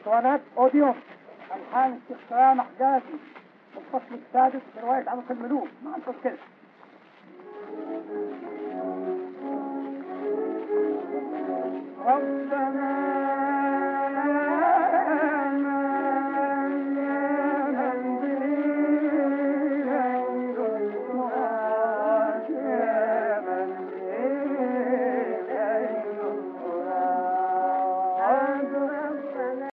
اسطوانات اوديو الحان الشيخ سلام حجازي الفصل السادس في روايه عمق الملوك مع الأستاذ